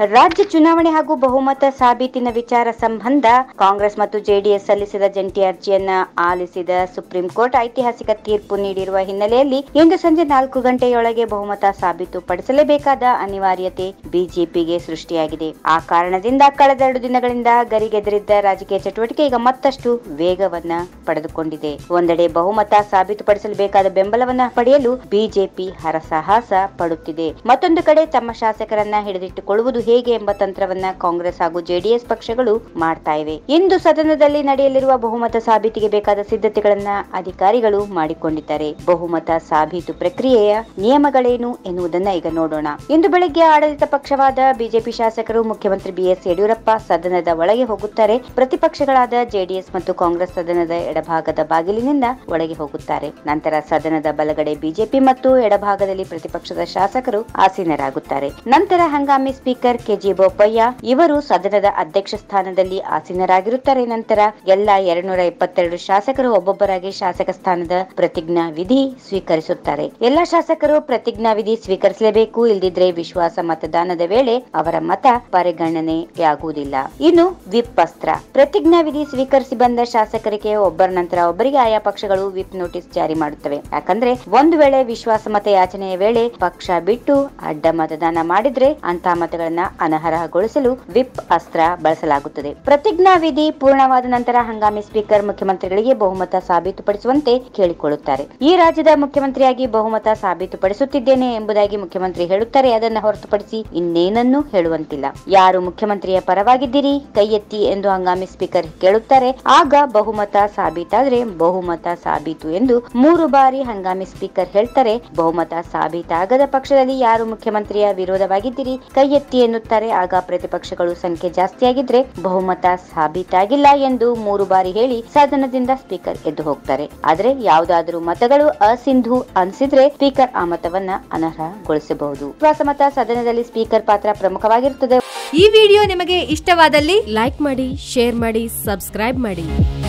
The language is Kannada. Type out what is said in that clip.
ರಾಜ್ಯ ಚುನಾವಣೆ ಹಾಗೂ ಬಹುಮತ ಸಾಬೀತಿನ ವಿಚಾರ ಸಂಬಂಧ ಕಾಂಗ್ರೆಸ್ ಮತ್ತು ಜೆಡಿಎಸ್ ಸಲ್ಲಿಸಿದ ಜಂಟಿ ಅರ್ಜಿಯನ್ನ ಆಲಿಸಿದ ಸುಪ್ರೀಂ ಕೋರ್ಟ್ ಐತಿಹಾಸಿಕ ತೀರ್ಪು ನೀಡಿರುವ ಹಿನ್ನೆಲೆಯಲ್ಲಿ ಇಂದು ಸಂಜೆ ನಾಲ್ಕು ಗಂಟೆಯೊಳಗೆ ಬಹುಮತ ಸಾಬೀತುಪಡಿಸಲೇಬೇಕಾದ ಅನಿವಾರ್ಯತೆ ಬಿಜೆಪಿಗೆ ಸೃಷ್ಟಿಯಾಗಿದೆ ಆ ಕಾರಣದಿಂದ ಕಳೆದೆರಡು ದಿನಗಳಿಂದ ಗರಿಗೆದರಿದ್ದ ರಾಜಕೀಯ ಚಟುವಟಿಕೆ ಈಗ ಮತ್ತಷ್ಟು ವೇಗವನ್ನ ಪಡೆದುಕೊಂಡಿದೆ ಒಂದೆಡೆ ಬಹುಮತ ಸಾಬೀತುಪಡಿಸಲೇಬೇಕಾದ ಬೆಂಬಲವನ್ನ ಪಡೆಯಲು ಬಿಜೆಪಿ ಹರಸಾಹಸ ಪಡುತ್ತಿದೆ ಮತ್ತೊಂದು ಕಡೆ ತಮ್ಮ ಶಾಸಕರನ್ನ ಹಿಡಿದಿಟ್ಟುಕೊಳ್ಳುವುದು ಹೇಗೆ ಎಂಬ ತಂತ್ರವನ್ನ ಕಾಂಗ್ರೆಸ್ ಹಾಗೂ ಜೆಡಿಎಸ್ ಪಕ್ಷಗಳು ಮಾಡ್ತಾ ಇವೆ ಇಂದು ಸದನದಲ್ಲಿ ನಡೆಯಲಿರುವ ಬಹುಮತ ಸಾಬೀತಿಗೆ ಬೇಕಾದ ಸಿದ್ಧತೆಗಳನ್ನ ಅಧಿಕಾರಿಗಳು ಮಾಡಿಕೊಂಡಿದ್ದಾರೆ ಬಹುಮತ ಸಾಬೀತು ಪ್ರಕ್ರಿಯೆಯ ನಿಯಮಗಳೇನು ಎನ್ನುವುದನ್ನ ಈಗ ನೋಡೋಣ ಇಂದು ಬೆಳಗ್ಗೆ ಆಡಳಿತ ಪಕ್ಷವಾದ ಬಿಜೆಪಿ ಶಾಸಕರು ಮುಖ್ಯಮಂತ್ರಿ ಬಿಎಸ್ ಯಡಿಯೂರಪ್ಪ ಸದನದ ಒಳಗೆ ಹೋಗುತ್ತಾರೆ ಪ್ರತಿಪಕ್ಷಗಳಾದ ಜೆಡಿಎಸ್ ಮತ್ತು ಕಾಂಗ್ರೆಸ್ ಸದನದ ಎಡಭಾಗದ ಬಾಗಿಲಿನಿಂದ ಒಳಗೆ ಹೋಗುತ್ತಾರೆ ನಂತರ ಸದನದ ಬಲಗಡೆ ಬಿಜೆಪಿ ಮತ್ತು ಎಡಭಾಗದಲ್ಲಿ ಪ್ರತಿಪಕ್ಷದ ಶಾಸಕರು ಆಸೀನರಾಗುತ್ತಾರೆ ನಂತರ ಹಂಗಾಮಿ ಸ್ಪೀಕರ್ ಕೆಜಿ ಬೋಪಯ್ಯ ಇವರು ಸದನದ ಅಧ್ಯಕ್ಷ ಸ್ಥಾನದಲ್ಲಿ ಆಸೀನರಾಗಿರುತ್ತಾರೆ ನಂತರ ಎಲ್ಲ ಎರಡ್ನೂರ ಇಪ್ಪತ್ತೆರಡು ಶಾಸಕರು ಒಬ್ಬೊಬ್ಬರಾಗಿ ಶಾಸಕ ಸ್ಥಾನದ ಪ್ರತಿಜ್ಞಾ ವಿಧಿ ಸ್ವೀಕರಿಸುತ್ತಾರೆ ಎಲ್ಲ ಶಾಸಕರು ಪ್ರತಿಜ್ಞಾ ವಿಧಿ ಸ್ವೀಕರಿಸಲೇಬೇಕು ಇಲ್ದಿದ್ರೆ ವಿಶ್ವಾಸ ಮತದಾನದ ವೇಳೆ ಅವರ ಮತ ಪರಿಗಣನೆಯಾಗುವುದಿಲ್ಲ ಇನ್ನು ವಿಪ್ ಅಸ್ತ್ರ ಪ್ರತಿಜ್ಞಾ ವಿಧಿ ಸ್ವೀಕರಿಸಿ ಬಂದ ಶಾಸಕರಿಗೆ ಒಬ್ಬರ ನಂತರ ಒಬ್ಬರಿಗೆ ಆಯಾ ಪಕ್ಷಗಳು ವಿಪ್ ನೋಟಿಸ್ ಜಾರಿ ಮಾಡುತ್ತವೆ ಯಾಕಂದ್ರೆ ಒಂದು ವೇಳೆ ವಿಶ್ವಾಸ ಮತ ಯಾಚನೆಯ ವೇಳೆ ಪಕ್ಷ ಬಿಟ್ಟು ಅಡ್ಡ ಮತದಾನ ಮಾಡಿದ್ರೆ ಅಂತಹ ಮತಗಳನ್ನ ಅನರ್ಹಗೊಳಿಸಲು ವಿಪ್ ಅಸ್ತ್ರ ಬಳಸಲಾಗುತ್ತದೆ ಪ್ರತಿಜ್ಞಾ ವಿಧಿ ಪೂರ್ಣವಾದ ನಂತರ ಹಂಗಾಮಿ ಸ್ಪೀಕರ್ ಮುಖ್ಯಮಂತ್ರಿಗಳಿಗೆ ಬಹುಮತ ಸಾಬೀತುಪಡಿಸುವಂತೆ ಕೇಳಿಕೊಳ್ಳುತ್ತಾರೆ ಈ ರಾಜ್ಯದ ಮುಖ್ಯಮಂತ್ರಿಯಾಗಿ ಬಹುಮತ ಸಾಬೀತುಪಡಿಸುತ್ತಿದ್ದೇನೆ ಎಂಬುದಾಗಿ ಮುಖ್ಯಮಂತ್ರಿ ಹೇಳುತ್ತಾರೆ ಅದನ್ನ ಹೊರತುಪಡಿಸಿ ಇನ್ನೇನನ್ನೂ ಹೇಳುವಂತಿಲ್ಲ ಯಾರು ಮುಖ್ಯಮಂತ್ರಿಯ ಪರವಾಗಿದ್ದೀರಿ ಕೈ ಎತ್ತಿ ಎಂದು ಹಂಗಾಮಿ ಸ್ಪೀಕರ್ ಕೇಳುತ್ತಾರೆ ಆಗ ಬಹುಮತ ಸಾಬೀತಾದ್ರೆ ಬಹುಮತ ಸಾಬೀತು ಎಂದು ಮೂರು ಬಾರಿ ಹಂಗಾಮಿ ಸ್ಪೀಕರ್ ಹೇಳ್ತಾರೆ ಬಹುಮತ ಸಾಬೀತಾಗದ ಪಕ್ಷದಲ್ಲಿ ಯಾರು ಮುಖ್ಯಮಂತ್ರಿಯ ವಿರೋಧವಾಗಿದ್ದೀರಿ ಕೈ ಎತ್ತಿ ಎನ್ನುತ್ತಾರೆ ಆಗ ಪ್ರತಿಪಕ್ಷಗಳು ಸಂಖ್ಯೆ ಜಾಸ್ತಿಯಾಗಿದ್ರೆ ಬಹುಮತ ಸಾಬೀತಾಗಿಲ್ಲ ಎಂದು ಮೂರು ಬಾರಿ ಹೇಳಿ ಸದನದಿಂದ ಸ್ಪೀಕರ್ ಎದ್ದು ಹೋಗ್ತಾರೆ ಆದ್ರೆ ಯಾವುದಾದರೂ ಮತಗಳು ಅಸಿಂಧು ಅನಿಸಿದ್ರೆ ಸ್ಪೀಕರ್ ಆ ಮತವನ್ನ ಅನರ್ಹಗೊಳಿಸಬಹುದು ವಿಶ್ವಾಸಮತ ಸದನದಲ್ಲಿ ಸ್ಪೀಕರ್ ಪಾತ್ರ ಪ್ರಮುಖವಾಗಿರುತ್ತದೆ ಈ ವಿಡಿಯೋ ನಿಮಗೆ ಇಷ್ಟವಾದಲ್ಲಿ ಲೈಕ್ ಮಾಡಿ ಶೇರ್ ಮಾಡಿ ಸಬ್ಸ್ಕ್ರೈಬ್ ಮಾಡಿ